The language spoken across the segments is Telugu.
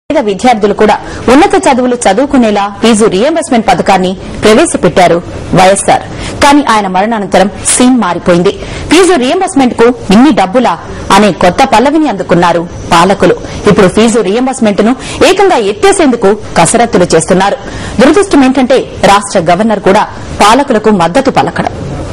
పేద విద్యార్థులు కూడా ఉన్నత చదువులు చదువుకునేలా ఫీజు రియంబర్స్మెంట్ పథకాన్ని ప్రవేశపెట్టారు వైఎస్సార్ కానీ ఆయన మరణానంతరం సీన్ మారిపోయింది ఫీజు రియంబర్స్మెంట్ కు ఇన్ని డబ్బులా అనే కొత్త పల్లవిని అందుకున్నారు పాలకులు ఇప్పుడు ఫీజు రియంబర్స్మెంట్ ను ఏకంగా ఎత్తేసేందుకు కసరత్తులు చేస్తున్నారు దురదృష్టం ఏంటంటే రాష్ట గవర్నర్ కూడా పాలకులకు మద్దతు పలకడం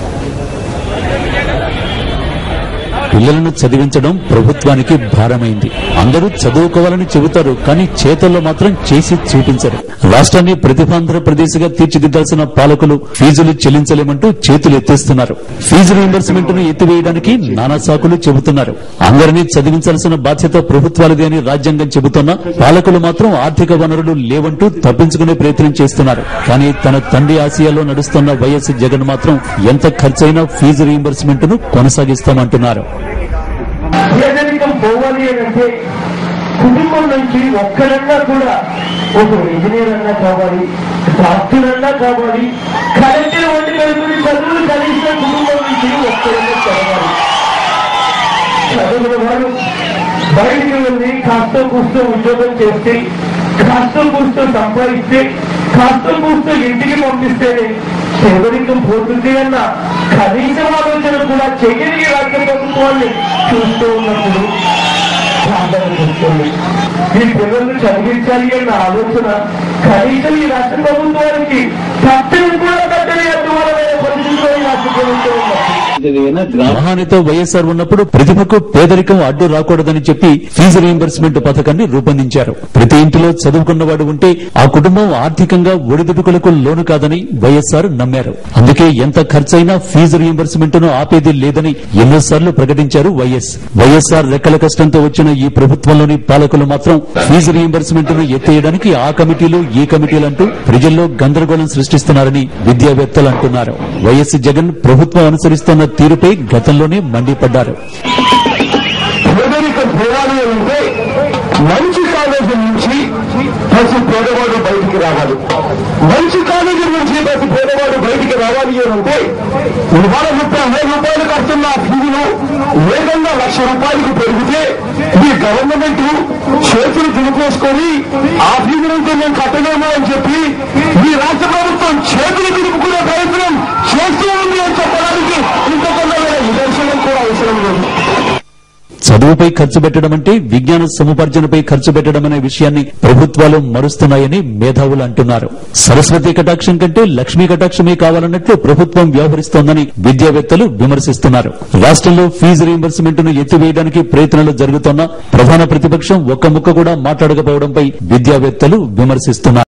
పిల్లలను చదివించడం ప్రభుత్వానికి భారమైంది అందరూ చదువుకోవాలని చెబుతారు కానీ చేతల్లో మాత్రం చేసి చూపించరు రాష్ట్రాన్ని ప్రతిభాంధ్రప్రదేశ్ గా తీర్చిదిద్దాల్సిన పాలకులు ఫీజులు చెల్లించలేమంటూ చేతులు ఎత్తేస్తున్నారు ఫీజు రీయింబర్స్మెంట్ ను ఎత్తివేయడానికి నానా సాకులు చెబుతున్నారు అందరినీ చదివించాల్సిన బాధ్యత ప్రభుత్వాలది అని రాజ్యాంగం చెబుతున్నా పాలకులు మాత్రం ఆర్థిక వనరులు లేవంటూ తప్పించుకునే ప్రయత్నం చేస్తున్నారు కానీ తన తండ్రి ఆసియాలో నడుస్తున్న వైఎస్ జగన్ మాత్రం ఎంత ఖర్చైనా ఫీజు రీయింబర్స్మెంట్ ను కొనసాగిస్తామంటున్నారు పేదరికం పోవాలి అని అంటే కుటుంబం నుంచి ఒక్కరన్నా కూడా ఒక ఇంజనీర్ అన్నా కావాలి డాక్టర్ అన్నా కావాలి కలెక్టర్ వంటి నలుగురి చదువులు కలిసిన కుటుంబం నుంచి ఒక్కరన్నా చదవాలి చదువుల వారు బయటికి వెళ్ళి కాస్త కూస్తూ ఉద్యోగం చేస్తే కాస్త కూస్తూ సంపాదిస్తే కాస్త కూస్తూ ఇంటికి పంపిస్తేనే పేదరికం పోతుంది అన్న కనీసం ఆలోచన కూడా చేయని రాష్ట్ర ప్రభుత్వాన్ని చూస్తూ ఉన్నప్పుడు ప్రార్థన చేస్తుంది ఈ పిల్లల్ని చదివించాలి అన్న ఆలోచన కనీసం ఈ రాష్ట్ర ప్రభుత్వానికి పట్టణం కూడా కట్టని అద్భుతమైన పరిస్థితిలో ఈ రాష్ట్ర ప్రభుత్వం ఉన్నది మహానేత వైఎస్ఆర్ ఉన్నప్పుడు ప్రతిభకు పేదరికం అడ్డు రాకూడదని చెప్పి ఫీజు రీయింబర్స్మెంట్ పథకాన్ని రూపొందించారు ప్రతి ఇంటిలో చదువుకున్నవాడు ఉంటే ఆ కుటుంబం ఆర్థికంగా ఒడిదుడుకులకు లోను కాదని వైఎస్ఆర్ నమ్మారు అందుకే ఎంత ఖర్చైనా ఫీజు రీయింబర్స్మెంట్ ను ఆపేది లేదని ఎన్నోసార్లు ప్రకటించారు వైఎస్ వైఎస్ఆర్ రెక్కల కష్టంతో వచ్చిన ఈ ప్రభుత్వంలోని పాలకులు మాత్రం ఫీజు రీయింబర్స్మెంట్ ను ఎత్తేయడానికి ఆ కమిటీలు ఈ కమిటీలు అంటూ ప్రజల్లో గందరగోళం సృష్టిస్తున్నారని విద్యావేత్తలు అంటున్నారు వైఎస్ జగన్ ప్రభుత్వం అనుసరిస్తున్న తీరుపై గతంలోనే మండిపడ్డారు పేదరికం పోవాలి అంటే మంచి కాలేజీ నుంచి ప్రతి పేదవాడు బయటికి రావాలి మంచి కాలేజీ నుంచి ప్రతి పేదవాడు బయటికి రావాలి అని అంటే ఇవాళ ముప్పై వేల రూపాయలు కడుతున్న ఆ ఫీజులు వేగంగా లక్ష రూపాయలకు పెరిగితే ఈ గవర్నమెంట్ చేతులు దులిపేసుకొని ఆ ఫీజు నుంచి మేము కట్టలేము అని చెప్పి ఈ రాష్ట్ర ప్రభుత్వం చేతులు దులుపుకునే ప్రయత్నం చేస్తూ ఉంది అని చెప్పడానికి ఇంతకన్నా వేరే నిదర్శనం కూడా అవసరం లేదు చదువుపై ఖర్చు పెట్టడం అంటే విజ్ఞాన సముపార్జనపై ఖర్చు పెట్టడం అనే విషయాన్ని ప్రభుత్వాలు మరుస్తున్నాయని మేధావులు అంటున్నారు సరస్వతి కటాక్షం కంటే లక్ష్మీ కటాక్షమే కావాలన్నట్లు ప్రభుత్వం వ్యవహరిస్తోందని విద్యావేత్తలు విమర్శిస్తున్నారు రాష్ట్రంలో ఫీజు రీయింబర్స్మెంట్ ను ఎత్తివేయడానికి ప్రయత్నాలు జరుగుతున్నా ప్రధాన ప్రతిపక్షం ఒక్క ముక్క కూడా మాట్లాడకపోవడంపై విద్యావేత్తలు విమర్శిస్తున్నారు